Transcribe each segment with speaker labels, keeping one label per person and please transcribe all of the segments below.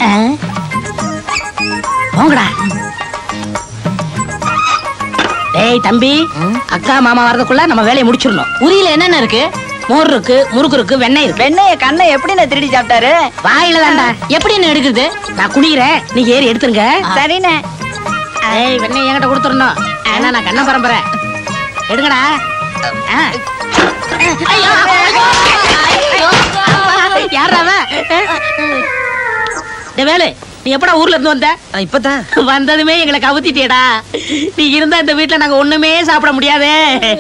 Speaker 1: போங்கடா டேய் தம்பி அக்கா மாமா வரதுக்குள்ள நம்ம வேலையை முடிச்சிடணும்
Speaker 2: உரியில என்னென்ன இருக்கு
Speaker 1: மோர் இருக்கு முறுக்கு இருக்கு வெண்ணெய் இருக்கு
Speaker 3: வெண்ணைய கண்ணை எப்படி நான் திருடி சாப்பிட்டாரு
Speaker 1: வாயில தான்டா
Speaker 2: எப்படி என்ன எடுக்குது
Speaker 1: நான் குடிக்கிறேன் நீங்க ஏறி எடுத்துருங்க
Speaker 3: சரிண்ணே
Speaker 1: ஏய் வெண்ணெய் என்கிட்ட கொடுத்துடணும் ஏன்னா நான் கண்ண பரம்பரை எடுங்கடா ஆ. ஐயோ, ஐயோ, யார்றா அவன்? டேய் வேலு நீ எப்படா ஊர்ல இருந்து வந்த
Speaker 3: இப்பதான்
Speaker 1: வந்ததுமே எங்களை கவுத்திட்டியடா நீ இருந்தா இந்த வீட்ல நாங்க ஒண்ணுமே சாப்பிட முடியாதே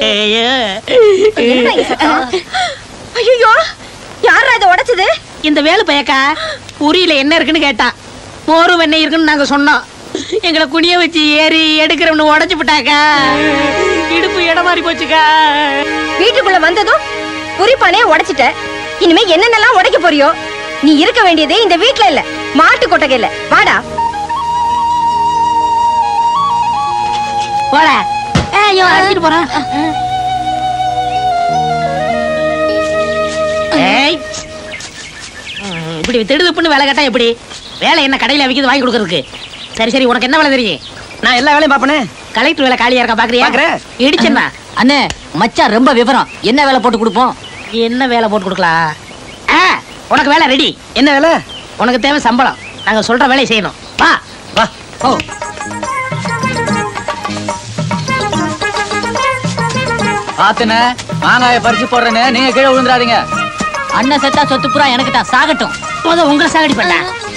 Speaker 3: ஐயோ யாரா இதை உடைச்சது
Speaker 1: இந்த வேலு பயக்கா உரியில என்ன இருக்குன்னு கேட்டான் மோரும் வெண்ணெய் இருக்குன்னு நாங்க சொன்னோம் எங்களை குனிய வச்சு ஏறி எடுக்கிறவனு உடைச்சு விட்டாக்கா இடுப்பு இடம் மாறி போச்சுக்கா
Speaker 3: வீட்டுக்குள்ள வந்ததும் குறிப்பானே உடைச்சிட்ட இனிமே என்னென்னலாம் உடைக்க போறியோ நீ இருக்க வேண்டியது இந்த வீட்ல இல்ல மாட்டு கொட்டகையில வாடா
Speaker 1: போல ஐயோ அழைச்சிட்டு போறேன் ஏய் ம், இப்படி திடுதுப்புன்னு வேலை கேட்டா எப்படி வேலை என்ன கடையில விக்கிறது வாங்கி கொடுக்கறதுக்கு சரி சரி உனக்கு என்ன வேலை தெரியும்
Speaker 3: நான் எல்லா வேலையும் பாப்பனே
Speaker 1: கலெக்டர் வேலை காலியா இருக்கா பாக்குறியா
Speaker 3: பாக்குறேன்.
Speaker 1: இடிச்சேன்னா
Speaker 2: அண்ணே மச்சான் ரொம்ப விவரம் என்ன வேலை போட்டு கொடுப்போம்
Speaker 1: என்ன வேலை போட்டு கொடுக்கலாம் ஆ, உனக்கு வேலை ரெடி
Speaker 3: என்ன வேலை
Speaker 1: உனக்கு தேவை சம்பளம் நாங்க சொல்ற வேலையை செய்யணும் வா
Speaker 3: வா
Speaker 1: ஓ
Speaker 4: பாத்துன மாங்காய பறிச்சு போடுறேன்னு நீங்க கீழே விழுந்துடாதீங்க
Speaker 2: அண்ணன் செத்தா சொத்து புறா எனக்கு தான் சாகட்டும்
Speaker 1: முத உங்களை சாகடி பண்ண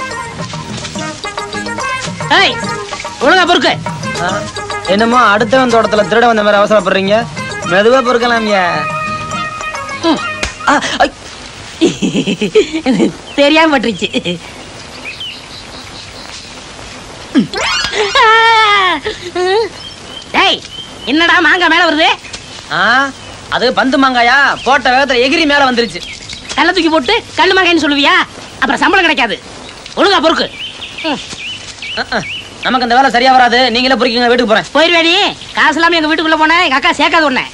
Speaker 1: ஏய் ஒழுங்கா பொறுக்கு
Speaker 3: என்னமோ அடுத்தவன் தோட்டத்துல திருட வந்த மாதிரி அவசரப்படுறீங்க மெதுவா பொறுக்கலாம்யா
Speaker 1: ம். தெரியாம பட்டுருச்சு டேய் என்னடா மாங்காய் மேல வருது
Speaker 3: அது பந்து மாங்காயா போட்ட வேகத்துல எகிரி மேல வந்துருச்சு
Speaker 1: கல்ல தூக்கி போட்டு கல்லு மாங்காய்னு சொல்லுவியா அப்புறம் சம்பளம் கிடைக்காது ஒழுங்கா பொறுக்கு ம்.
Speaker 3: அஹ், அஹ். நமக்கு இந்த வேலை சரியா வராது நீங்களே பொறுக்கிங்க வீட்டுக்கு போறேன்
Speaker 1: போயிருவேடி காசு இல்லாம எங்க வீட்டுக்குள்ள போனேன் எங்க அக்கா சேர்க்காது உன்னை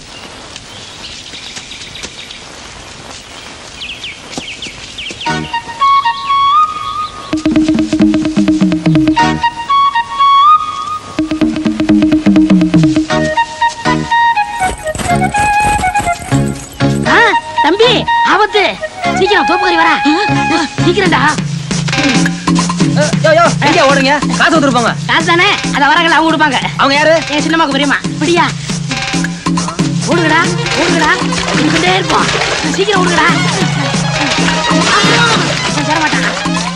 Speaker 1: ஆ, தம்பி ஆபத்து சீக்கிரம் தோப்புக்கறி வரா சீக்கிரம்டா
Speaker 3: அஹ், யோ யோ எங்க ஓடுங்க காசு கொடுத்துருப்பாங்க
Speaker 1: காசு தானே அத வரங்கள அவங்க கொடுப்பாங்க
Speaker 3: அவங்க யாரு
Speaker 1: என் சின்னமாக்கு பெரியமா பிடியா ஓடுங்கடா ஓடுங்கடா இருந்துட்டே இருப்போம் சீக்கிரம் ஓடுங்கடா அவன் சேர மாட்டானா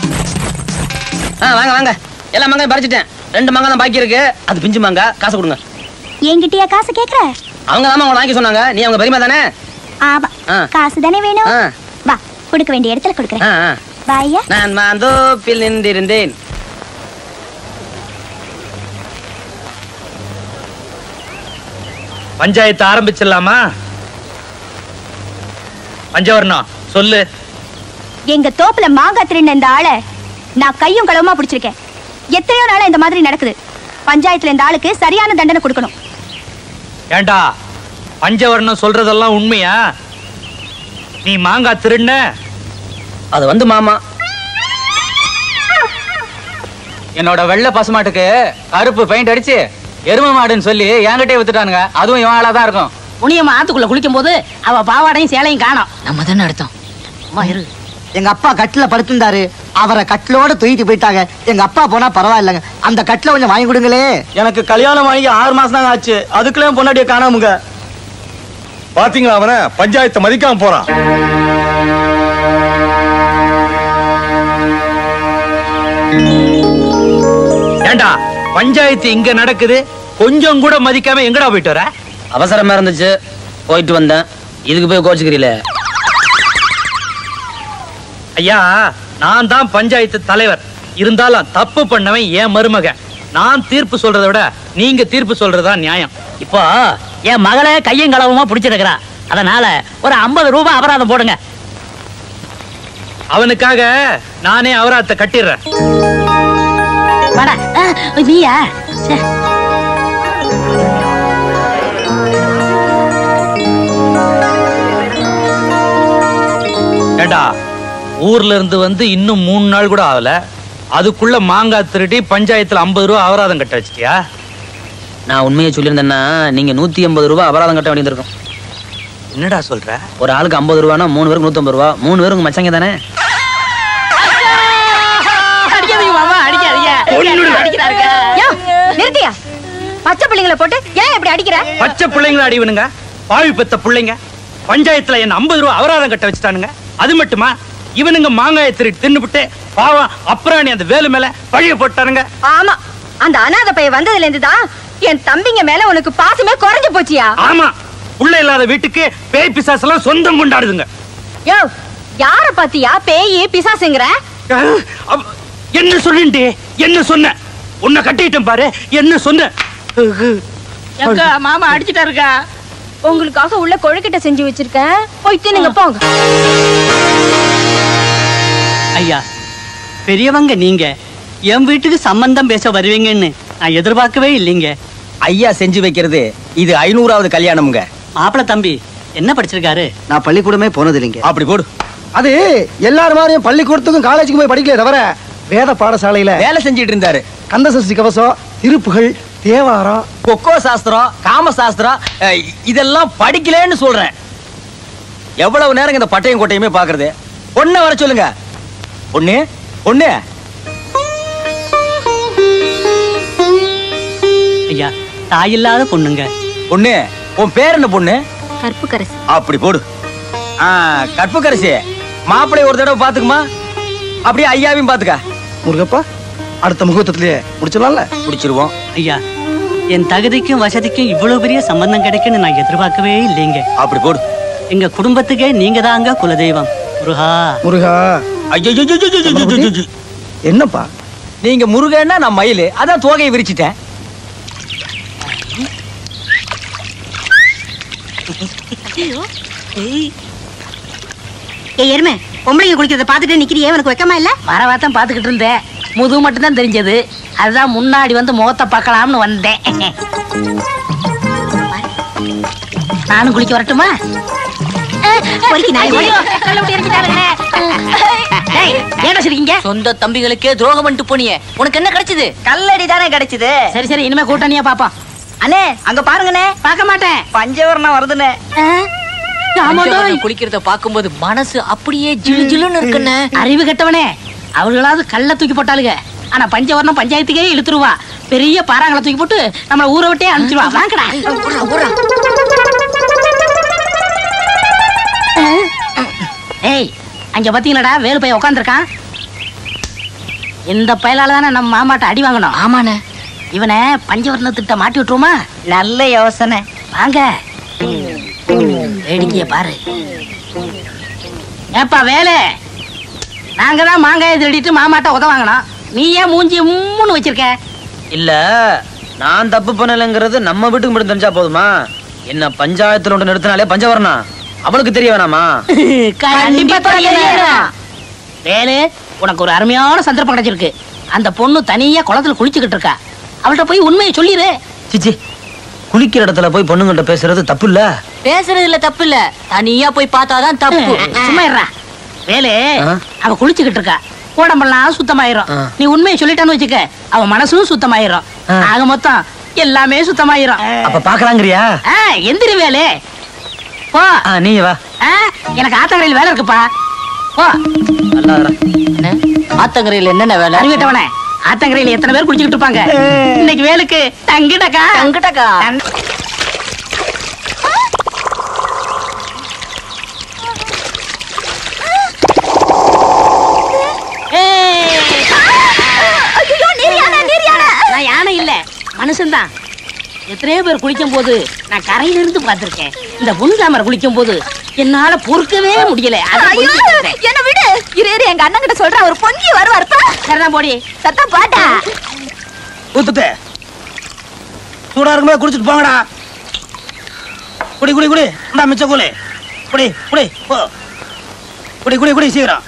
Speaker 3: ஆ வாங்க வாங்க எல்லா மாங்காயும் பறிச்சிட்டேன் ரெண்டு மாங்காய் தான் பாக்கி இருக்கு அது பிஞ்சு மாங்காய் காசு கொடுங்க
Speaker 5: என்கிட்டயா காசு கேக்குற
Speaker 3: அவங்க தான் உங்களை வாங்கி சொன்னாங்க நீ அவங்க பெரியமா தானே
Speaker 5: ஆமா
Speaker 3: ஆ.
Speaker 5: காசு தானே வேணும்
Speaker 3: ஆ.
Speaker 5: வா கொடுக்க வேண்டிய இடத்துல கொடுக்குறேன்
Speaker 3: ஆ, ஆ.
Speaker 5: வாயா
Speaker 3: நான் மாந்தோப்பில் நின்றிருந்தேன்
Speaker 6: பஞ்சாயத்து ஆரம்பிச்சிடலாமா பஞ்சவர்ணம் சொல்லு
Speaker 5: எங்க தோப்புல மாங்காய் திருடின இந்த ஆளை நான் கையும் களவுமா பிடிச்சிருக்கேன் எத்தனையோ நாளா இந்த மாதிரி நடக்குது பஞ்சாயத்துல இந்த ஆளுக்கு சரியான தண்டனை கொடுக்கணும்
Speaker 6: ஏண்டா பஞ்சவர்ணம் சொல்றதெல்லாம் உண்மையா நீ மாங்காய் திருண்ண
Speaker 3: அது வந்து மாமா
Speaker 4: என்னோட வெள்ளை பசுமாட்டுக்கு கருப்பு பெயிண்ட் அடிச்சு எருமை மாடுன்னு சொல்லி என்கிட்டயே வித்துட்டானுங்க அதுவும் இவன் ஆளா தான் இருக்கும்
Speaker 1: முனியம்மா ஆத்துக்குள்ள குளிக்கும் போது அவ பாவாடையும் சேலையும் காணோம்
Speaker 2: நம்ம தானே அடுத்தோம்
Speaker 1: அம்மா இரு
Speaker 7: எங்க அப்பா கட்டில படுத்திருந்தாரு அவரை கட்டிலோட தூக்கிட்டு போயிட்டாங்க எங்க அப்பா போனா பரவாயில்லைங்க அந்த கட்டில கொஞ்சம் வாங்கி கொடுங்களே
Speaker 8: எனக்கு கல்யாணம் வாங்கி ஆறு மாசம் தாங்க ஆச்சு அதுக்குள்ளே பொண்டாட்டிய காணாமுங்க
Speaker 9: பாத்தீங்களா அவன பஞ்சாயத்தை மதிக்காம போறான்
Speaker 6: ஏண்டா பஞ்சாயத்து இங்க நடக்குது கொஞ்சம் கூட மதிக்காம எங்கடா போயிட்டு வர
Speaker 3: அவசரமா இருந்துச்சு போயிட்டு வந்தேன் இதுக்கு போய் கோச்சுக்கிறீல
Speaker 6: ஐயா நான் தான் பஞ்சாயத்து தலைவர் இருந்தாலும் தப்பு பண்ணவன் என் மருமகன் நான் தீர்ப்பு சொல்றதை விட நீங்க தீர்ப்பு சொல்றதா நியாயம்
Speaker 2: இப்போ என் மகளை கையும் களவுமா பிடிச்சிருக்கிறா அதனால ஒரு ஐம்பது ரூபாய் அபராதம் போடுங்க
Speaker 6: அவனுக்காக நானே அவராத்த கட்டிடுறேன்
Speaker 1: வாடா ஆ, நீயா சே.
Speaker 6: ஏண்டா ஊர்ல இருந்து வந்து இன்னும் மூணு நாள் கூட ஆகல அதுக்குள்ள மாங்காய் திருடி பஞ்சாயத்துல ஐம்பது ரூபா அபராதம் கட்ட வச்சிட்டியா
Speaker 10: நான் உண்மையை சொல்லியிருந்தேன்னா நீங்க நூத்தி எண்பது ரூபாய் அபராதம் கட்ட வேண்டியிருக்கும்
Speaker 6: என்னடா சொல்ற
Speaker 10: ஒரு ஆளுக்கு ஐம்பது ரூபானா மூணு பேருக்கு நூத்தம்பது ரூபா மூணு பேருக்கு மச்சங்க தானே
Speaker 1: அடிக்காதீங்க மாமா அடிக்காதீங்க அடிக்கிறாருங்க
Speaker 3: யோ, நிறுத்தியா பச்சை பிள்ளைங்களை போட்டு ஏன் இப்படி அடிக்கிற
Speaker 6: பச்சை பிள்ளைங்கள அடிவனுங்க பாவி பெத்த பிள்ளைங்க பஞ்சாயத்துல என்ன ஐம்பது ரூபா அபராதம் கட்ட வச்சுட்டானுங்க அது மட்டுமா இவனுங்க மாங்காயை திருடி தின்னுபிட்டு பாவம் அப்புறம் அந்த வேலு மேல பழிய போட்டானுங்க
Speaker 3: ஆமா அந்த அனாதை பையன் வந்ததுல இருந்து தான் என் தம்பிங்க மேல உனக்கு பாசமே குறைஞ்சு போச்சியா
Speaker 6: ஆமா புள்ள இல்லாத வீட்டுக்கு பேய் பிசாசு எல்லாம் சொந்தம் கொண்டாடுதுங்க
Speaker 3: யோ யார பாத்தியா பேயி பிசாசுங்கிற
Speaker 6: அஹ், அவ்- என்ன சொல்லுண்டி என்ன சொன்ன உன்னை கட்டிட்டேன் பாரு என்ன சொன்ன
Speaker 1: எங்க மாமா அடிச்சிட்டாருக்கா
Speaker 3: உங்களுக்காக உள்ள கொழுக்கிட்ட செஞ்சு வச்சிருக்கேன் போய் தின்னுங்க போங்க
Speaker 11: ஐயா பெரியவங்க நீங்க என் வீட்டுக்கு சம்பந்தம் பேச வருவீங்கன்னு நான் எதிர்பார்க்கவே இல்லைங்க
Speaker 10: ஐயா செஞ்சு வைக்கிறது இது ஐநூறாவது கல்யாணம்ங்க
Speaker 11: மாப்பிள தம்பி என்ன படிச்சிருக்காரு
Speaker 7: நான் பள்ளிக்கூடமே போனது இல்லைங்க
Speaker 10: அப்படி போடு
Speaker 8: அது எல்லாரும் மாதிரியும் பள்ளிக்கூடத்துக்கும் காலேஜுக்கும் போய் படிக்கல தவிர வேத பாடசாலையில
Speaker 10: வேலை செஞ்சிட்டு இருந்தாரு
Speaker 8: கந்தசஷ்டி கவசம் திருப்புகள் தேவாரம்
Speaker 10: கொக்கோ சாஸ்திரம் காம சாஸ்திரம் அஹ், இதெல்லாம் படிக்கலன்னு சொல்றேன் எவ்வளவு நேரம் இந்த பட்டையும் கோட்டையுமே பாக்குறது பொண்ணை வர சொல்லுங்க பொண்ணு பொண்ணு
Speaker 11: ஐயா தாயில்லாத பொண்ணுங்க
Speaker 10: பொண்ணு உன் பேர் என்ன பொண்ணு
Speaker 3: கருப்பு கரசி
Speaker 10: அப்படி போடு ஆ, கற்புக்கரசி மாப்பிள்ளை ஒரு தடவை பாத்துக்குமா அப்படியே ஐயாவையும் பாத்துக்க
Speaker 8: முருகப்பா அடுத்த முகூர்த்தத்திலேயே முடிச்சிடலாம்ல
Speaker 10: பிடிச்சிருவோம்
Speaker 11: ஐயா என் தகுதிக்கும் வசதிக்கும் இவ்வளவு பெரிய சம்பந்தம் கிடைக்குன்னு நான் எதிர்பார்க்கவே இல்லைங்க
Speaker 10: அப்படி போடு
Speaker 11: எங்க குடும்பத்துக்கே நீங்க தாங்க குலதெய்வம் முருகா
Speaker 8: முருகா
Speaker 10: ஐயோ
Speaker 8: என்னப்பா
Speaker 10: நீங்க முருகன்னா நான் மயிலு அதான் தோகையை விரிச்சிட்டேன்
Speaker 5: ஏ எருமை பொம்பளைங்க குளிக்கிறத பார்த்துட்டு நிக்கிறியே உனக்கு வெக்கமா இல்ல
Speaker 1: வரவாத்தான் பாத்துக்கிட்டு இருந்தேன் முதுகு மட்டும் தான் தெரிஞ்சது அதுதான் முன்னாடி வந்து முகத்தை பார்க்கலாம்னு வந்தேன் நானும் குளிக்க வரட்டுமா
Speaker 5: பொறுக்கி நாய் ஓடி.
Speaker 1: ஐயோ, கல்லை விட்டு எரிஞ்சிட்டாருங்களே. டேய், ஏன்டா சிரிக்கீங்க
Speaker 2: சொந்த தம்பிகளுக்கே துரோகம் பண்ணிட்டு போனியே உனக்கு என்ன கிடைச்சது
Speaker 12: கல்லடி தானே கிடைச்சது
Speaker 1: சரி சரி இனிமே கூட்டணியா பாப்போம்
Speaker 12: அண்ணே அங்க பாருங்கண்ணே
Speaker 1: பார்க்க மாட்டேன்
Speaker 12: பஞ்சவரணம் வருதுண்ணே
Speaker 2: பஞ்சவர்ணம் குளிக்கிறத பாக்கும்போது மனசு அப்படியே ஜிலு ஜிலுன்னு இருக்குன்னு
Speaker 1: அறிவு கெட்டவனே அவர்களாவது கல்ல தூக்கி போட்டாளுங்க ஆனா பஞ்சவர்ணம் பஞ்சாயத்துக்கே இழுத்துருவா பெரிய பாறாங்களை தூக்கி போட்டு நம்மள ஊரை விட்டே அனுப்பிச்சிருவா வாங்கடா ஏய் அங்க பாத்தீங்களாடா வேலு பையன் உட்காந்துருக்கான் இந்த பயலால தானே நம்ம மாமாட்ட அடி வாங்கணும்
Speaker 2: ஆமாண்ணே
Speaker 1: இவனை பஞ்சவர்ண திட்ட மாட்டி விட்டுருமா
Speaker 12: நல்ல யோசனை
Speaker 1: வாங்க வேடிக்கைய பாரு ஏப்பா வேலை நாங்க தான் மாங்காயை திருடிட்டு மாமாட்ட உத வாங்கினோம் நீ ஏன் மூஞ்சி மூணு வச்சிருக்க
Speaker 10: இல்ல நான் தப்பு பண்ணலைங்கிறது நம்ம வீட்டுக்கு மட்டும் தெரிஞ்சா போதுமா என்ன பஞ்சாயத்துல ஒன்று நிறுத்தினாலே பஞ்சவரணா அவனுக்கு தெரிய வேணாமா
Speaker 1: கண்டிப்பா தெரியணும். வேலு உனக்கு ஒரு அருமையான சந்தர்ப்பம் கிடைச்சிருக்கு அந்த பொண்ணு தனியா குளத்துல குளிச்சுக்கிட்டு இருக்கா அவள்கிட்ட போய் உண்மையை சொல்லிடு
Speaker 10: சிச்சி குளிக்கிற இடத்துல போய் பொண்ணுங்கள்ட்ட பேசுறது தப்பு இல்ல
Speaker 2: பேசுறதுல தப்பு இல்ல தனியா போய் பார்த்தாதான் தப்பு
Speaker 1: சும்மா இருடா வேலு
Speaker 10: ஆ?
Speaker 1: அவ குளிச்சுக்கிட்டு இருக்கா உடம்பெல்லாம் சுத்தமாயிரும்
Speaker 10: ஆ.
Speaker 1: நீ உண்மையை சொல்லிட்டான்னு வச்சுக்க அவ மனசும் சுத்தமாயிரும்
Speaker 10: ஆ.
Speaker 1: ஆக மொத்தம் எல்லாமே சுத்தமாயிரும்
Speaker 10: அப்ப பாக்கலாங்கிறியா
Speaker 1: ஆ, எந்திரி வேலு போ
Speaker 10: ஆ, நீ வா
Speaker 1: ஆ, எனக்கு ஆத்தங்கரையில் வேலை இருக்குப்பா போ
Speaker 10: நல்லா இருடா.
Speaker 2: ஆத்தங்கரையில என்னென்ன வேலை
Speaker 1: அறிவிட்டவனே ஆத்தங்கரையில் எத்தனை பேர் குளிச்சுக்கிட்டு இருப்பாங்க இன்னைக்கு வேலுக்கு தங்கிடக்கா
Speaker 2: தங்கிட்டக்கா.
Speaker 1: நான் யானை இல்ல மனுஷன்தான் எத்தனையோ பேர் குளிக்கும் போது நான் கரையில இருந்து பார்த்திருக்கேன் இந்த புனிதாமரை குளிக்கும் போது என்னால பொறுக்கவே முடியல அதான் குளிச்சுட்டு இருந்தேன்.
Speaker 5: என்ன விடு இரு இரு எங்க அண்ணன் கிட்ட சொல்றேன் ஒரு பொங்கி வருவார்
Speaker 1: சரிதான் போடி
Speaker 5: சத்தம் பாட்டா
Speaker 10: ஊத்துட்டு சூடா இருக்கும்போது குடிச்சிட்டு போங்கடா குடி குடி குடி இந்தா மிச்ச கூலி குடி குடி போ குடி குடி குடி சீக்கிரம்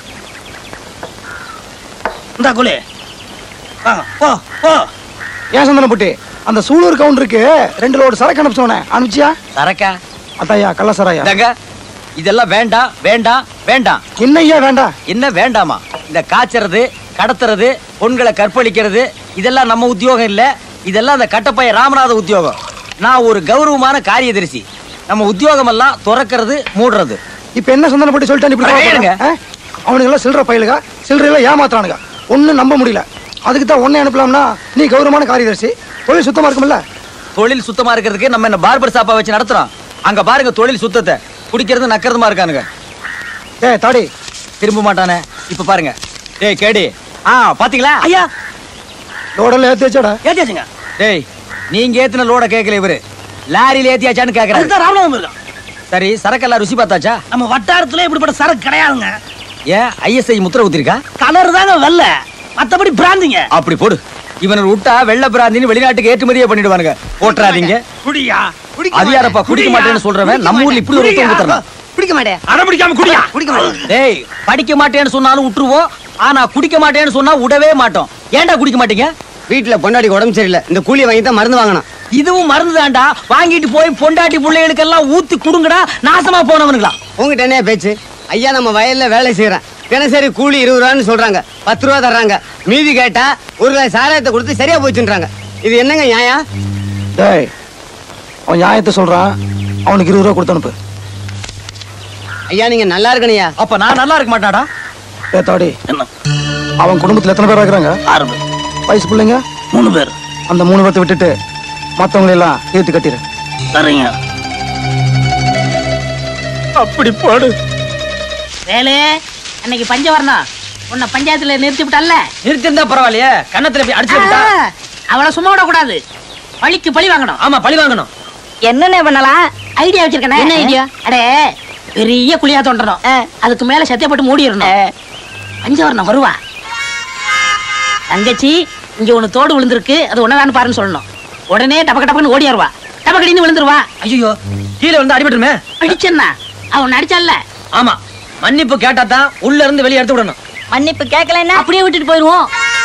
Speaker 10: இந்தா கூலி வாங்க போ போ
Speaker 8: ஏன் சந்தனம் புட்டி அந்த சூலூர் கவுண்டருக்கு ரெண்டு லோடு சரக்கு அனுப்பிச்சோனே அனுப்பிச்சியா
Speaker 10: சரக்கா
Speaker 8: அத்தாயா கள்ள சராயா
Speaker 10: இந்தாங்க இதெல்லாம் வேண்டாம் வேண்டாம் வேண்டாம்
Speaker 8: என்ன ஐயா வேண்டாம்
Speaker 10: என்ன வேண்டாமா
Speaker 13: இந்த காய்ச்சறது கடத்துறது பொண்களை கற்பழிக்கிறது இதெல்லாம் நம்ம உத்தியோகம் இல்ல இதெல்லாம் அந்த கட்டப்பைய ராமநாத உத்தியோகம் நான் ஒரு கௌரவமான காரியதரிசி நம்ம உத்தியோகம் எல்லாம் துறக்கிறது மூடுறது
Speaker 8: இப்ப என்ன சந்தனம் போட்டு சொல்லிட்டு இப்படி
Speaker 13: அட,
Speaker 8: கோவப்படுற?
Speaker 13: ஏனுங்க?
Speaker 8: ஆ? அவனுங்க எல்லாம் சில்லற பயிலுக சில்லறையில ஏமாத்துறானுங்க ஒண்ணும் நம்ப முடியல அதுக்கு தான் ஒன்னே அனுப்பலாம்னா நீ கௌரவமான காரியதர்சி தொழில் சுத்தமா இருக்கும்ல
Speaker 13: தொழில் சுத்தமா இருக்கிறதுக்கு நம்ம என்ன பார்பர் ஷாப்பா வச்சு நடத்துறோம் அங்க பாருங்க தொழில் சுத்தத்தை குடிக்கிறது நக்கிறதுமா இருக்கானுங்க
Speaker 8: ஏ தாடி
Speaker 13: திரும்ப மாட்டானே இப்ப பாருங்க டேய் கேடி ஆ பாத்தீங்களா
Speaker 10: ஐயா
Speaker 8: லோடெல்லாம் ஏத்தி வச்சாடா
Speaker 10: ஏத்தியாச்சுங்க
Speaker 13: டேய் நீங்க ஏத்துன லோட கேட்கல இவரு லாரியில ஏத்தியாச்சான்னு கேக்குறாரு
Speaker 10: அதுதான் ராமநாதம் இருக்கான்
Speaker 13: சரி சரக்கெல்லாம் ருசி பார்த்தாச்சா
Speaker 10: நம்ம வட்டாரத்துல இப்படிப்பட்ட சரக்கு கிடையாதுங்க
Speaker 13: ஏன் ஐஎஸ்ஐ முத்திர ஊத்திருக்கா
Speaker 10: கலர் தாங்க வெள்ள மத்தபடி பிராந்திங்க
Speaker 13: அப்படி போடு இவனை விட்டா வெள்ள பிராந்தின்னு வெளிநாட்டுக்கு ஏற்றுமதியே பண்ணிடுவானுங்க போட்டுறாதீங்க
Speaker 10: குடியா
Speaker 13: அது யாரப்பா குடிக்க மாட்டேன்னு சொல்றவன் நம்ம ஊர்ல இப்படி ஒரு ஒருத்தன் ஊத்துறான்
Speaker 7: பிடிக்க மாட்டேன்
Speaker 10: அடம் பிடிக்காம குடியா
Speaker 7: குடிக்க மாட்டேன்
Speaker 13: டேய் படிக்க மாட்டேன்னு சொன்னாலும் விட்டுருவோம் ஆனா குடிக்க மாட்டேன்னு சொன்னா விடவே மாட்டோம் ஏன்டா குடிக்க மாட்டீங்க
Speaker 14: வீட்டுல பொண்டாடி உடம்பு சரியில்லை இந்த கூலி வாங்கி தான் மருந்து வாங்கணும்
Speaker 13: இதுவும் மருந்து தான்டா வாங்கிட்டு போய் பொண்டாட்டி பிள்ளைகளுக்கெல்லாம் ஊத்தி குடுங்கடா நாசமா போனவனுங்களா
Speaker 14: உங்ககிட்ட என்ன பேச்சு ஐயா நம்ம வயல்ல வேலை செய்யறேன் தினசரி கூலி இருபது ரூபான்னு சொல்றாங்க பத்து ரூபா தர்றாங்க மீதி கேட்டா ஒரு கிலோ சாராயத்தை கொடுத்து சரியா போச்சுன்றாங்க இது என்னங்க நியாயம்
Speaker 8: டேய் அவன் நியாயத்தை சொல்றான் அவனுக்கு இருபது ரூபா கொடுத்து அனுப்பு
Speaker 14: ஐயா நீங்க நல்லா இருக்கணையா
Speaker 13: அப்ப நான் நல்லா இருக்க மாட்டாடா
Speaker 8: ஏ தாடி அவன் குடும்பத்துல எத்தனை பேர் இருக்கிறாங்க
Speaker 10: ஆறு பேர்
Speaker 8: வயசு பிள்ளைங்க
Speaker 10: மூணு பேர்
Speaker 8: அந்த மூணு பேர்த்த விட்டுட்டு மத்தவங்களை எல்லாம் ஏத்து கட்டிடு
Speaker 10: சரிங்க
Speaker 8: அப்படி போடு
Speaker 1: வேலு அன்னைக்கு பஞ்சவரணம் உன்னை பஞ்சாயத்துல நிறுத்தி விட்டால
Speaker 13: நிறுத்திருந்தா பரவாயில்லையே கன்னத்துல போய் அடிச்சு விட்டா
Speaker 1: அவளை சும்மா விடக்கூடாது பழிக்கு பழி வாங்கணும்
Speaker 13: ஆமா பழி வாங்கணும்
Speaker 3: என்னென்ன பண்ணலாம்
Speaker 1: ஐடியா வச்சிருக்கேன்
Speaker 3: என்ன idea?
Speaker 1: அடே பெரிய குழியா தோண்டணும் அதுக்கு மேல சத்தியப்பட்டு மூடிடணும் பஞ்சவரணம் வருவா தங்கச்சி இங்க ஒண்ணு தோடு விழுந்திருக்கு அது உன்னதான்னு பாருன்னு சொல்லணும் உடனே டபக்க டபக்குன்னு ஓடியாருவா டபக்கடின்னு விழுந்துருவா
Speaker 13: ஐயோ கீழே வந்து அடிபட்டுருமே
Speaker 1: அடிச்சேன்னா அவன் அடிச்சால
Speaker 13: ஆமா மன்னிப்பு கேட்டா தான் உள்ள இருந்து வெளியே எடுத்து விடணும்
Speaker 3: மன்னிப்பு கேட்கலன்னா
Speaker 1: அப்படியே விட்டுட்டு போயிருவோம்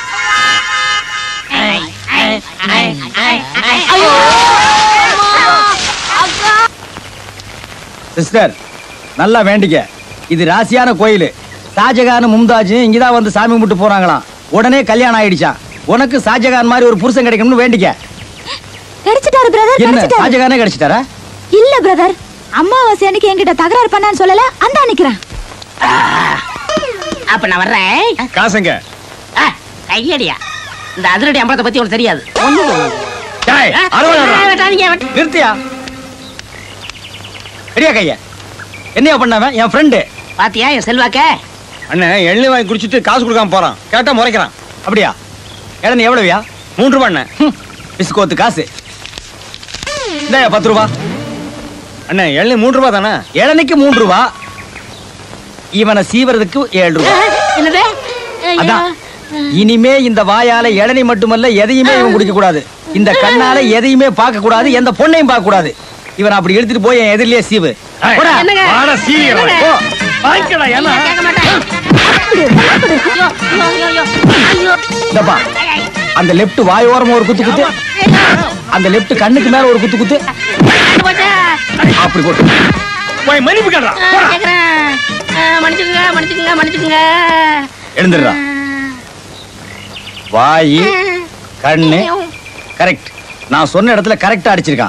Speaker 13: சிஸ்டர் நல்லா வேண்டிக்க இது ராசியான கோயில் ஷாஜகான் மும்தாஜ் இங்கதான் வந்து சாமி கும்பிட்டு போறாங்களாம் உடனே கல்யாணம் ஆயிடுச்சான் உனக்கு ஷாஜகான் மாதிரி ஒரு புருஷன் கிடைக்கணும்னு வேண்டிக்க
Speaker 5: கிடைச்சிட்டாரு பிரதர்
Speaker 13: என்ன
Speaker 5: கிடைச்சிட்டாரு
Speaker 13: ஷாஜகானே கிடைச்சிட்டாரா
Speaker 5: இல்ல பிரதர் அம்மாவாசை அன்னைக்கு என்கிட்ட தகராறு பண்ணான்னு சொல்லல அந்த நிக்கிறேன்
Speaker 1: அப்ப நான் வர்றேன்
Speaker 9: காசுங்க
Speaker 1: ஆ, கையடியா இந்த அதிரடி அம்பலத்தை பத்தி உனக்கு தெரியாது
Speaker 13: டேய்,
Speaker 1: ஆ,
Speaker 13: அறுபது ரூபா.
Speaker 1: வெட்டாதீங்க, வெட்ட-
Speaker 13: நிறுத்தியா பெரியா கைய என்னையா பண்ணவன் என் ஃப்ரெண்டு
Speaker 1: பாத்தியா என் செல்வாக்க
Speaker 9: அண்ணன் எண்ணெய் வாங்கி குடிச்சிட்டு காசு கொடுக்காம போறான் கேட்டா முறைக்கிறான்
Speaker 13: அப்படியா இடம் எவ்வளவுயா
Speaker 9: மூன்று ரூபா அண்ணன்
Speaker 13: பிஸ்கோத்து காசு இந்தாயா பத்து ரூபா
Speaker 9: அண்ணன் எண்ணெய் மூன்று ரூபா தானே
Speaker 13: இளநிக்கு மூன்று ரூபா இவனை சீவறதுக்கு ஏழு ரூபா
Speaker 1: என்னது ஐயோ.
Speaker 13: அதான் இனிமே இந்த வாயால இளநி மட்டுமல்ல எதையுமே இவன் குடிக்க கூடாது இந்த கண்ணால எதையுமே பார்க்க கூடாது எந்த பொண்ணையும் பார்க்க கூடாது இவன் அப்படி எடுத்துட்டு போய் என் எதிரிலேயே சீவு போடா.
Speaker 1: என்னங்க?
Speaker 9: வாடா, சீக்கிரம்
Speaker 1: என்னங்க?
Speaker 9: போ.
Speaker 10: வாங்கிக்கலாம் ஏன்னா
Speaker 1: கேட்க மாட்டேன் ஐயோ, ஐயோ, ஐயோ, ஐயோ, ஐயோ.
Speaker 13: இந்தப்பா அந்த லெஃப்ட் வாயோரமா ஒரு குத்து குத்து அந்த லெஃப்ட் கண்ணுக்கு மேல ஒரு குத்து குத்து
Speaker 1: போச்சா?
Speaker 13: அப்படி போட்டு
Speaker 10: போய் மன்னிப்பு கேட்கறான்
Speaker 1: ஆ, கேக்குறேன். ஆ, மன்னிச்சுக்குங்க மன்னிச்சுக்குங்க மன்னிச்சுக்குங்க
Speaker 13: எழுந்துடுறா வாயி கண்ணு கரெக்ட் நான் சொன்ன இடத்துல கரெக்டா அடிச்சிருக்கான்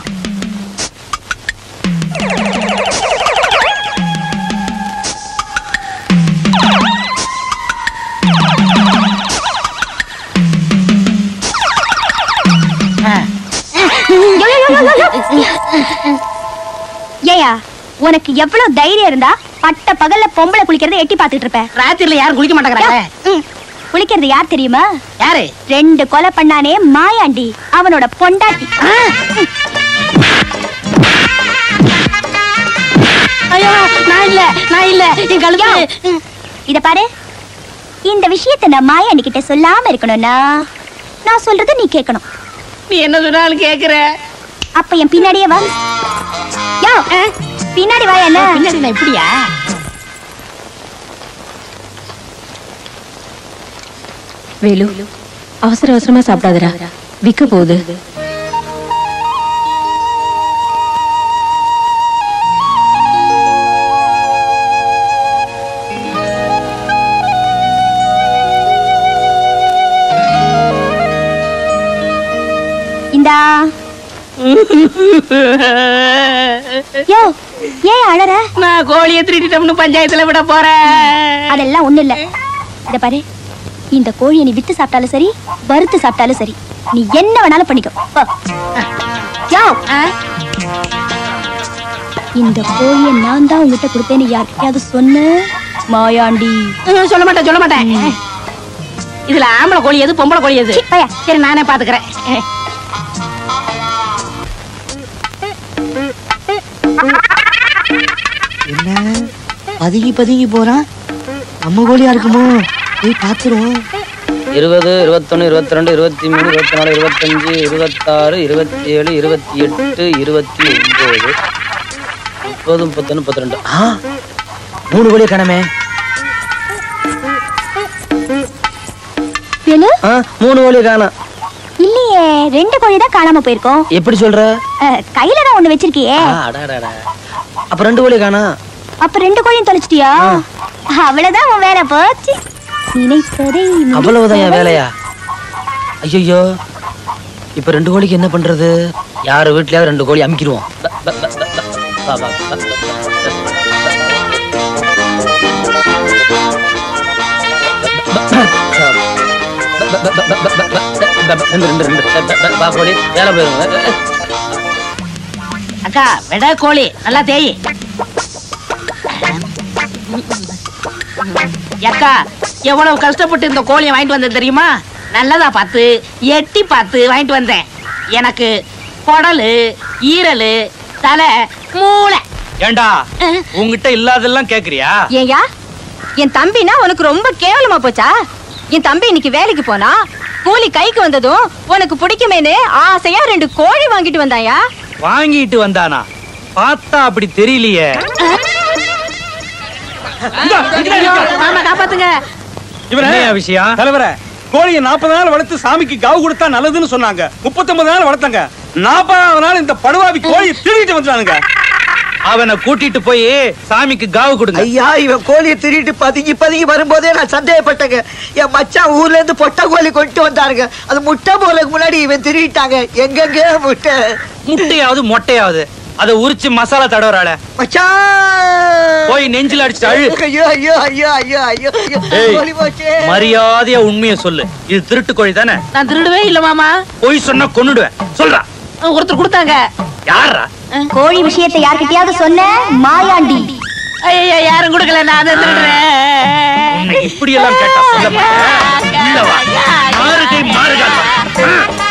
Speaker 5: ஏயா உனக்கு எவ்வளவு தைரியம் இருந்தா பட்ட பகல்ல பொம்பளை குளிக்கிறத எட்டி பாத்துட்டு இருப்ப
Speaker 1: ராத்திரில யாரும் குளிக்க மாட்டேங்கிறாங்க
Speaker 5: ம். குளிக்கிறது யார் தெரியுமா
Speaker 1: யாரு
Speaker 5: ரெண்டு கொலை பண்ணானே மாயாண்டி அவனோட பொண்டாட்டி
Speaker 1: ஐயோ நான் இல்ல நான் இல்ல என் கழுத்து
Speaker 5: ம். இத பாரு இந்த விஷயத்தை நான் மாயாண்டி கிட்ட சொல்லாம இருக்கணும்னா நான் சொல்றத நீ கேட்கணும்
Speaker 1: நீ என்ன சொன்னாலும் கேக்குற
Speaker 5: அப்ப என் பின்னாடியே வா யோ பின்னாடி வா என்ன
Speaker 1: பின்னாடி நான் இப்படியா
Speaker 15: வேலு அவசர அவசரமா சாப்பிடாதடா விக்க போகுது
Speaker 5: யோ ஏன் அழற
Speaker 1: நான் கோழியை திருடிட்டோம்னு பஞ்சாயத்துல விட போறேன்
Speaker 5: அதெல்லாம் ஒண்ணு இல்ல இத பாரு இந்த கோழியை நீ வித்து சாப்பிட்டாலும் சரி வறுத்து சாப்பிட்டாலும் சரி நீ என்ன வேணாலும் பண்ணிக்கோ போ. யோ இந்த கோழியை நான் தான் உங்ககிட்ட கொடுத்தேன்னு யார்கிட்டயாவது சொன்ன மாயாண்டி
Speaker 1: ம், சொல்ல மாட்டேன் சொல்ல மாட்டேன் இதுல ஆம்பளை கோழி எது பொம்பளை கோழி எது சரி நானே பாத்துக்கிறேன்
Speaker 7: என்ன பதுங்கி பதுங்கி போறான் நம்ம கோழியா இருக்குமோ போய் பாத்துருவோம்
Speaker 13: இருபது இருபத்தொன்னு இருபத்தி ரெண்டு இருபத்தி மூணு இருபத்தி நாலு இருபத்தஞ்சு இருபத்தாறு இருபத்தி ஏழு இருபத்தி எட்டு இருபத்தி ஒன்பது முப்பது முப்பத்தொன்னு முப்பத்தி ரெண்டு ஆ மூணு கோழியை காணமே
Speaker 5: வேலு
Speaker 13: ஆ மூணு கோழியை காணோம்
Speaker 5: இல்லையே ரெண்டு கோழி தான் காணாம போயிருக்கோம்
Speaker 13: எப்படி சொல்ற
Speaker 5: அஹ், கையில தான் ஒண்ணு வச்சிருக்கியே
Speaker 13: ஆ, அடாடாடா. அப்ப ரெண்டு கோழியை காணோம்
Speaker 5: அப்ப ரெண்டு கோழியும் தொலைச்சிட்டியா அவ்வளவுதான் உன் வேலை போச்சு நினைப்பதை
Speaker 13: அவ்வளவுதான் என்
Speaker 5: முடிப்பதை-
Speaker 13: வேலையா ஐயோ இப்ப ரெண்டு கோழிக்கு என்ன பண்றது யார் வீட்லயாவது ரெண்டு கோழி அமுக்கிடுவோம் ப, ப, ப, ப, ப. வா, வா, ப, ப, ப. ரெண்டு ரெண்டு ரெண்டு ப, ப, ப, வா, கோழி வேலை போயிருங்க
Speaker 1: அக்கா விட கோழி நல்லா தேய் அக்கா எவ்வளவு கஷ்டப்பட்டு இந்த கோழியை வாங்கிட்டு வந்தேன் தெரியுமா நல்லதா பார்த்து எட்டி பார்த்து வாங்கிட்டு வந்தேன் எனக்கு குடலு ஈரலு தலை மூளை
Speaker 6: ஏண்டா உங்ககிட்ட இல்லாதெல்லாம் கேக்குறியா
Speaker 3: ஏயா என் தம்பினா உனக்கு ரொம்ப கேவலமா போச்சா என் தம்பி இன்னைக்கு வேலைக்கு போனா கூலி கைக்கு வந்ததும் உனக்கு பிடிக்குமேனு ஆசையா ரெண்டு கோழி வாங்கிட்டு வந்தாயா
Speaker 6: வாங்கிட்டு வந்தானா பார்த்தா அப்படி தெரியலையே
Speaker 1: ஐயோ, மாமா காப்பாத்துங்க
Speaker 6: என்னய்யா விஷயம்
Speaker 9: தலைவரே கோழியை நாற்பது நாள் வளர்த்து சாமிக்கு காவு கொடுத்தா நல்லதுன்னு சொன்னாங்க முப்பத்தொன்பது நாள் வளர்த்தாங்க நாற்பதாவது நாள் இந்த படுவாவி கோழி திருடிட்டு வந்துட்டானுங்க
Speaker 6: அவனை கூட்டிட்டு போய் சாமிக்கு காவு கொடுங்க
Speaker 7: ஐயா இவன் கோழியை திருட்டு பதுங்கி பதுங்கி வரும்போதே நான் சந்தேகப்பட்டேங்க என் மச்சான் ஊர்ல இருந்து பொட்டை கோழி கொண்டு வந்தாருங்க அது முட்டை போலக்கு முன்னாடி இவன் திருடிட்டாங்க எங்கெங்க முட்டை
Speaker 6: முட்டையாவது மொட்டையாவது அதை உரிச்சு மசாலா தடவறாள
Speaker 7: மச்சான்
Speaker 6: போய் நெஞ்சில அடிச்சுட்டு அழு
Speaker 7: ஐயோ ஐயோ ஐயோ ஐயோ ஐயோ ஐயோ
Speaker 6: ஏய்,
Speaker 7: கோழி போச்சே
Speaker 6: மரியாதையா உண்மையை சொல்லு இது திருட்டு கோழி தானே
Speaker 1: நான் திருடவே இல்ல மாமா
Speaker 6: பொய் சொன்னா கொன்னுடுவேன் சொல்றா
Speaker 1: ஒருத்தர் கொடுத்தாங்க
Speaker 6: யாரா
Speaker 5: கோழி விஷயத்தை யார்கிட்டயாவது சொன்ன மாயாண்டி
Speaker 1: ஐயா யாரும் கொடுக்கல நான் அதை திருடுறேன்
Speaker 6: உன்னை இப்படி எல்லாம் கேட்டா சொல்ல மாட்டேன் உள்ள வா. மாறுகை மாறுகால்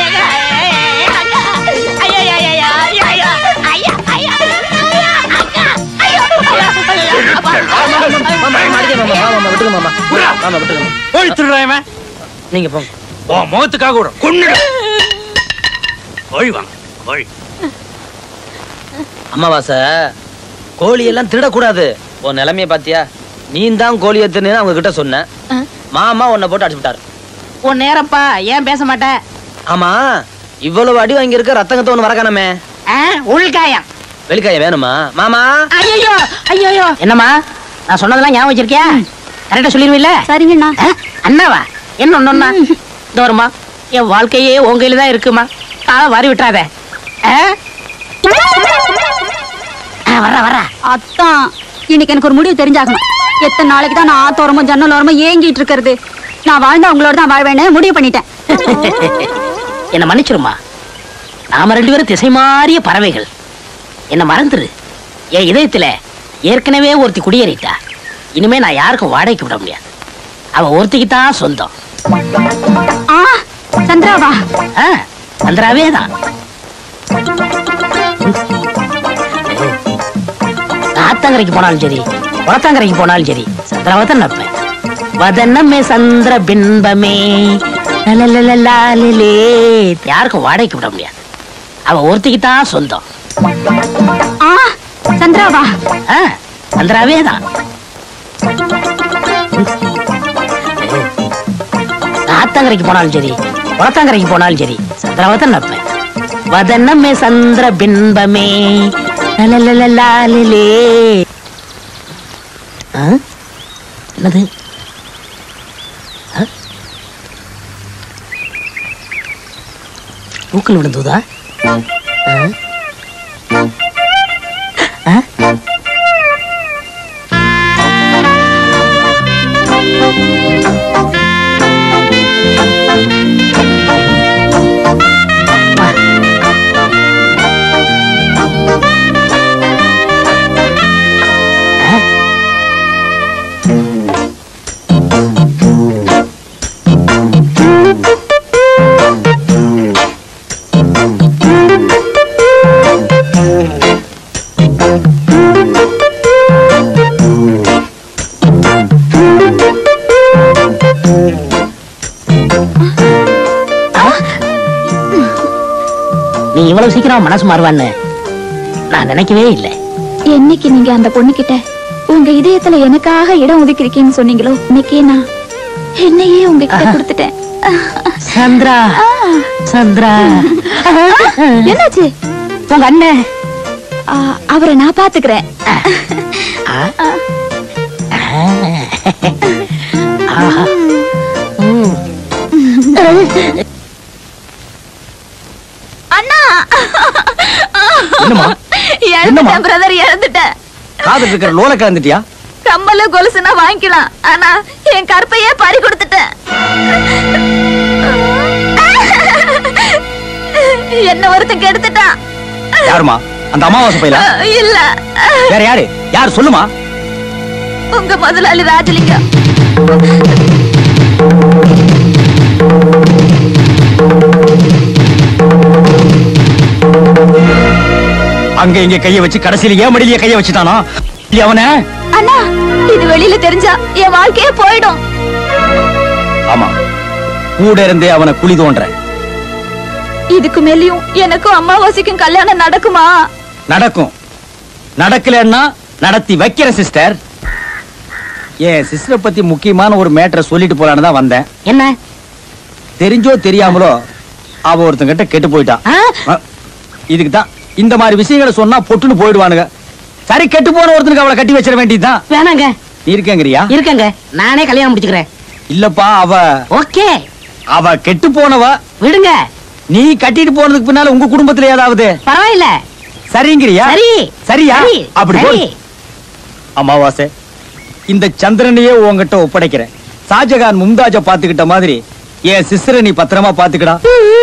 Speaker 6: கோழி திருடுறான்
Speaker 13: நீங்க போங்க
Speaker 6: ஓ முகத்துக்காக கூட கொன்னுடு கோழி வாங்க கோழி
Speaker 13: அமாவாசை கோழி எல்லாம் திருடக்கூடாது உன் நிலைமைய பாத்தியா நீ தான் கோழியை திருன்னு அவங்க கிட்ட சொன்ன மாமா உன்னை போட்டு அடிச்சு விட்டாரு
Speaker 1: உன் நேரப்பா ஏன் பேச மாட்டேன்
Speaker 13: ஆமா இவ்வளவு அடி வாங்கி இருக்க ரத்தங்கத்தை ஒண்ணு வரக்கானமே
Speaker 1: உள்காயம்
Speaker 13: வெளிக்காயம் வேணுமா மாமா
Speaker 1: ஐயோ ஐயோ என்னம்மா நான் சொன்னதெல்லாம் ஞாபகம் வச்சிருக்கியா கரெக்டா சொல்லிருவீல்ல
Speaker 5: சரிங்கண்ணா
Speaker 1: அண்ணாவா என்ன ஒண்ணுன்னா இந்த வருமா என் வாழ்க்கையே உன் கையில தான் இருக்குமா காலை வாரி விட்டுறாத ஆ? ஆ, வர்றா வர்றா
Speaker 5: அத்தான் இன்னைக்கு எனக்கு ஒரு முடிவு தெரிஞ்சாகணும் எத்தனை நாளைக்கு தான் நான் ஆத்தோரமும் ஜன்னல் ஓரமும் ஏங்கிட்டு இருக்கிறது நான் வாழ்ந்தா உங்களோட தான் வாழ்வேன்னு முடிவு பண்ணிட்டேன்
Speaker 1: என்ன மன்னிச்சிருமா நாம ரெண்டு பேரும் திசை மாறிய பறவைகள் என்ன மறந்துரு என் இதயத்துல ஏற்கனவே ஒருத்தி குடியேறிட்டா இனிமே நான் யாருக்கும் வாடகைக்கு விட முடியாது அவ ஒருத்திக்கு தான் சொந்தம்
Speaker 5: ஆ சந்திராவா
Speaker 1: ஆ, சந்திராவே தான் ஆத்தங்கரைக்கு போனாலும் சரி குளத்தாங்கரைக்கு போனாலும் சரி சந்திராவை தான் நப்பேன் வதனமே சந்திர பின்பமே லலலலலாலிலே. யாருக்கும் வாடகைக்கு விட முடியாது அவ ஒருத்திக்கு தான் சொந்தம்
Speaker 5: ஆ சந்திராவா
Speaker 1: ஆ, சந்திராவே தான் ஆத்தங்கரைக்கு போனாலும் சரி குளத்தாங்கரைக்கு போனாலும் சரி சந்திராவை தான் நப்பேன் வதனமே சந்திர பின்பமே லலலலலாலிலே. ஆ? என்னது ஆ? தூக்கல் விழுந்ததா நீ இவ்வளவு சீக்கிரம் மனசு மாறுவான்னு நான் நினைக்கவே இல்லை
Speaker 16: என்னைக்கு நீங்க அந்த பொண்ணுகிட்ட உங்க இதயத்துல எனக்காக இடம் ஒதுக்கிருக்கீங்கன்னு சொன்னீங்களோ இன்னைக்கே நான் என்னையே உங்ககிட்ட கொடுத்துட்டேன்
Speaker 1: சந்திரா சந்திரா
Speaker 16: என்னாச்சு
Speaker 1: உங்க அண்ணன்
Speaker 16: ஆ, அவரை நான் பாத்துக்கிறேன்
Speaker 1: ஆஹா. ம்.
Speaker 16: அண்ணா
Speaker 13: என்னம்மா? என்னம்மா?
Speaker 16: இழந்துட்டேன் பிரதர் இழந்துட்டேன்
Speaker 13: காதுல இருக்கிற லோல கலந்துட்டியா
Speaker 16: கம்மல கொலுசுனா வாங்கிக்கலாம் ஆனா என் கற்பையே பறி கொடுத்துட்டேன் என்ன ஒருத்தன் கெடுத்துட்டான்
Speaker 13: யாருமா அந்த அமாவாசை பையல
Speaker 16: இல்ல
Speaker 13: வேற யாரு யார் சொல்லுமா
Speaker 16: உங்க முதலாளி ராஜலிங்கம்
Speaker 13: அங்க இங்க கைய வச்சு கடைசியில ஏன் மடியில கைய வச்சுட்டானா அவன
Speaker 16: அண்ணா இது வெளியில தெரிஞ்சா என் வாழ்க்கையே போயிடும்
Speaker 13: ஆமா கூட இருந்தே அவனை குழி தோன்ற
Speaker 16: இதுக்கு மேலயும் எனக்கும் அம்மாவாசைக்கும் கல்யாணம் நடக்குமா
Speaker 13: நடக்கும் நடக்கலன்னா நடத்தி வைக்கிற சிஸ்டர் என் சிஸ்டரை பத்தி முக்கியமான ஒரு மேட்டரை சொல்லிட்டு போலான்னு தான் வந்தேன்
Speaker 1: என்ன
Speaker 13: தெரிஞ்சோ தெரியாமலோ அவ ஒருத்தங்கிட்ட கெட்டு போயிட்டான் அ, இதுக்கு தான் இந்த மாதிரி விஷயங்களை சொன்னா பொட்டுன்னு போயிடுவானுங்க சரி கெட்டு போன ஒருத்தனுக்கு அவளை கட்டி வச்சிட வேண்டியதுதான்
Speaker 1: வேணாங்க
Speaker 13: நீ இருக்கேங்கிறியா
Speaker 1: இருக்கங்க நானே கல்யாணம் முடிச்சுக்கிறேன்
Speaker 13: இல்லப்பா அவ
Speaker 1: ஓகே
Speaker 13: அவ கெட்டு போனவ
Speaker 1: விடுங்க
Speaker 13: நீ கட்டிட்டு போனதுக்கு பின்னால உங்க குடும்பத்துல ஏதாவது
Speaker 1: பரவாயில்ல
Speaker 13: சரிங்கிறியா
Speaker 1: சரி
Speaker 13: சரியா
Speaker 1: சரி,
Speaker 13: அப்படி
Speaker 1: சரி.
Speaker 13: போடு. அமாவாசை இந்த சந்திரனையே உன்கிட்ட ஒப்படைக்கிறேன் ஷாஜகான் மும்தாஜ பாத்துக்கிட்ட மாதிரி என் சிஸ்டரை நீ பத்திரமா பாத்துக்கடா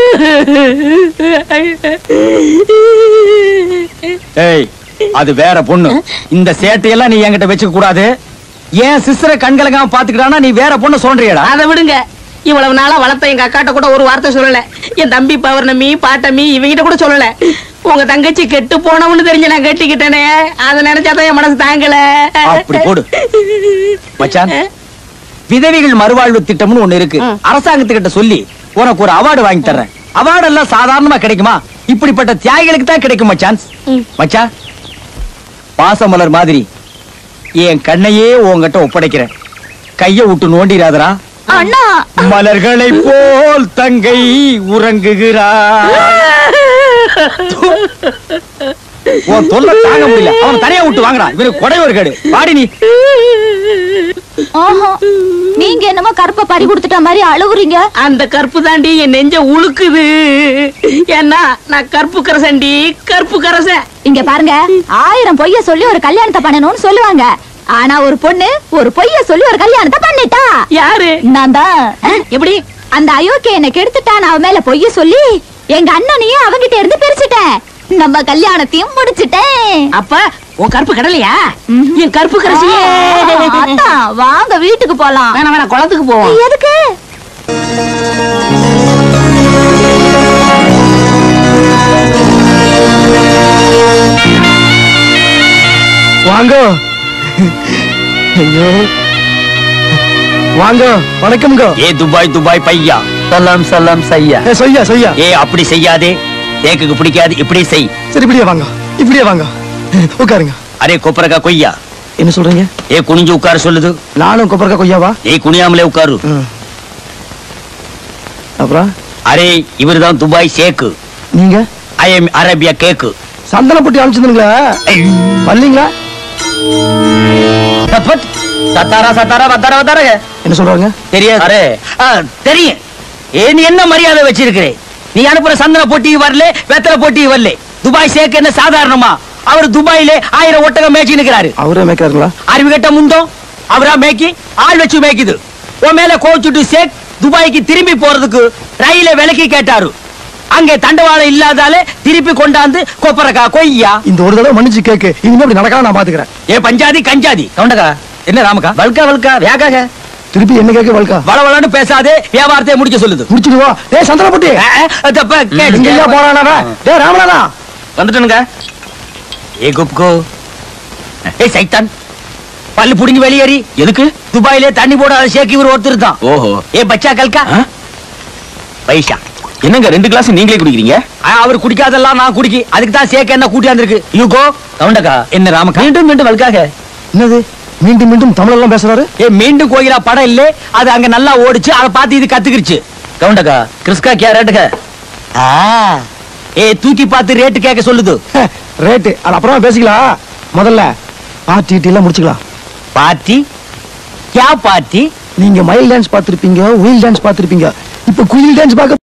Speaker 13: ஏய் அது வேற பொண்ணு இந்த சேட்டையெல்லாம் நீ என்கிட்ட வச்சுக்க கூடாது என் சிஸ்டரை கண்கலங்காம பாத்துக்கிட்டானா நீ வேற பொண்ணு சொல்றியடா
Speaker 1: அதை விடுங்க இவ்வளவு நாளா வளர்த்த எங்க அக்காட்ட கூட ஒரு வார்த்தை சொல்லல என் தம்பி பௌர்ணமி பாட்டமி இவங்கிட்ட கூட சொல்லல உங்க தங்கச்சி கெட்டு போனவன்னு தெரிஞ்சு நான் கட்டிக்கிட்டேனே அதை நினைச்சாதான் என் மனசு தாங்கல
Speaker 13: அப்படி போடு மச்சான் விதவைகள் மறுவாழ்வு திட்டம்னு ஒண்ணு இருக்கு அரசாங்கத்துக்கிட்ட சொல்லி உனக்கு ஒரு அவார்டு வாங்கி தர்றேன் அவார்டு எல்லாம் சாதாரணமா கிடைக்குமா இப்படிப்பட்ட தியாகிகளுக்கு தான் கிடைக்கும் மச்சான் மச்சான் பாசமலர் மாதிரி என் கண்ணையே உன்கிட்ட ஒப்படைக்கிறேன் கைய விட்டு நோண்டிராதரா
Speaker 16: அண்ணா
Speaker 13: மலர்களை போல் தங்கை உறங்குகிறார் உன் தொல்லை தாங்க முடியல அவன் தனியா விட்டு வாங்கடா இவனுக்கு கொடைவர் கேடு பாடி நீ
Speaker 16: ஆஹா நீங்க என்னமோ கருப்பை பறி கொடுத்துட்ட மாதிரி அழுவுறீங்க
Speaker 1: அந்த கற்பு தாண்டி என் நெஞ்ச உழுக்குது ஏன்னா நான் கற்பு கரசண்டி கற்பு கரசன்
Speaker 16: இங்க பாருங்க ஆயிரம் பொய்ய சொல்லி ஒரு கல்யாணத்தை பண்ணணும்னு சொல்லுவாங்க ஆனா ஒரு பொண்ணு ஒரு பொய்ய சொல்லி ஒரு கல்யாணத்தை பண்ணிட்டா
Speaker 1: யாரு
Speaker 16: நான் தான்
Speaker 1: எப்படி
Speaker 16: அந்த அயோக்கிய என்ன கெடுத்துட்டான் அவன் மேல பொய்ய சொல்லி எங்க அண்ணனையும் அவங்கிட்ட இருந்து பிரிச்சுட்டேன் நம்ம கல்யாணத்தையும் முடிச்சிட்டேன்
Speaker 1: அப்ப உன் கற்பு கடலையா என் கற்பு கரசியே
Speaker 16: அதான், வாங்க வீட்டுக்கு போலாம்
Speaker 1: வேணாம் வேணாம் குளத்துக்கு போவோம்
Speaker 16: எதுக்கு
Speaker 8: வாங்க ஐயோ வாங்க வணக்கம்ங்க
Speaker 13: ஏ துபாய் துபாய் பையா சலாம் சலாம் சையா
Speaker 8: ஏ சொய்யா சொய்யா
Speaker 13: ஏ அப்படி செய்யாதே தேக்குக்கு பிடிக்காது இப்படி செய்
Speaker 8: சரி இப்படியே வாங்க இப்படியே வாங்க உட்காருங்க
Speaker 13: அரே கொப்பரக்கா கொய்யா
Speaker 8: என்ன சொல்றீங்க
Speaker 13: ஏ குனிஞ்சு உட்கார சொல்லுது
Speaker 8: நானும் கொப்பரக்கா கொய்யாவா
Speaker 13: ஏய் குனியாமலே உட்காரு
Speaker 8: அப்புறம்
Speaker 13: அரே இவர்தான் துபாய் சேக்கு
Speaker 8: நீங்க
Speaker 13: ஐ எம் அரேபியா கேக்கு
Speaker 8: சந்தன பொட்டி அனுப்பிச்சிருந்தீங்களா வரலீங்களா
Speaker 13: பட் பட் சத்தாரா சத்தாரா வத்தாரா வத்தாரா
Speaker 8: என்ன சொல்றாங்க
Speaker 13: தெரியாது அரே ஆ, தெரியும் ஏ நீ என்ன மரியாதை வச்சிருக்கிறே நீ அனுப்புற சந்தன போட்டி வரல வெத்தலை போட்டி வரல துபாய் சேக் என்ன சாதாரணமா அவர் துபாயிலே ஆயிரம் ஒட்டகம் மேய்ச்சி நிக்கிறாரு
Speaker 8: அவரே மேய்க்கிறாருங்களா
Speaker 13: அறிவு கட்ட முண்டோ அவரா மேய்க்கி ஆள் வச்சு மேய்க்குது உன் மேல கோச்சுட்டு சேக் துபாய்க்கு திரும்பி போறதுக்கு ரயில விலைக்கு கேட்டாரு அங்கே தண்டவாளம் இல்லாதால திருப்பி கொண்டாந்து கொப்பரக்கா கொய்யா
Speaker 8: இந்த ஒரு தடவை மன்னிச்சு கேக்கு இனிமே அப்படி நடக்காம நான் பாத்துக்கிறேன்
Speaker 13: ஏ பஞ்சாதி கஞ்சாதி கவுண்டக்கா என்ன ராமக்கா வல்கா வல்கா வேகாக
Speaker 8: திருப்பி என்ன கேட்க வல்கா
Speaker 13: வளவளன்னு பேசாதே வியாபாரத்தை முடிக்க சொல்லுது
Speaker 8: முடிச்சுடுவா டேய் சந்திரபுட்டி
Speaker 13: தப்ப
Speaker 8: எங்கேயா போறானா டேய் ராமநாதா
Speaker 13: வந்துட்டனுங்க ஏ குப்கோ ஏய் சைத்தான் பல்லு புடிங்கி வெளியேறி எதுக்கு துபாயிலே தண்ணி போடாத ஷேக் இவர் ஒருத்தர் தான் ஓஹோ ஏ பச்சா கல்கா பைசா என்னங்க ரெண்டு கிளாஸ் நீங்களே குடிக்கிறீங்க அவர் குடிக்காதெல்லாம் நான் குடிக்கி அதுக்கு தான் சேக்க என்ன கூட்டி வந்திருக்கு யூகோ கவுண்டக்கா என்ன ராமக்கா மீண்டும் மீண்டும் வல்காக
Speaker 8: என்னது மீண்டும் மீண்டும் தமிழ் எல்லாம் பேசுறாரு
Speaker 13: ஏ மீண்டும் கோயிலா படம் இல்ல அது அங்க நல்லா ஓடிச்சு அதை பார்த்து இது கத்துக்கிருச்சு கவுண்டக்கா கிறிஸ்கா கே ரேட்டுக்க ஏ தூக்கி பார்த்து ரேட்டு கேட்க சொல்லுது
Speaker 8: ரேட்டு அது அப்புறமா பேசிக்கலாம் முதல்ல பார்ட்டி டீ எல்லாம் முடிச்சுக்கலாம்
Speaker 13: பார்ட்டி கே பார்ட்டி
Speaker 8: நீங்க மயில் டான்ஸ் பார்த்திருப்பீங்க உயில் டான்ஸ் பார்த்திருப்பீங்க இப்ப குயில் டான்ஸ் பார்க்க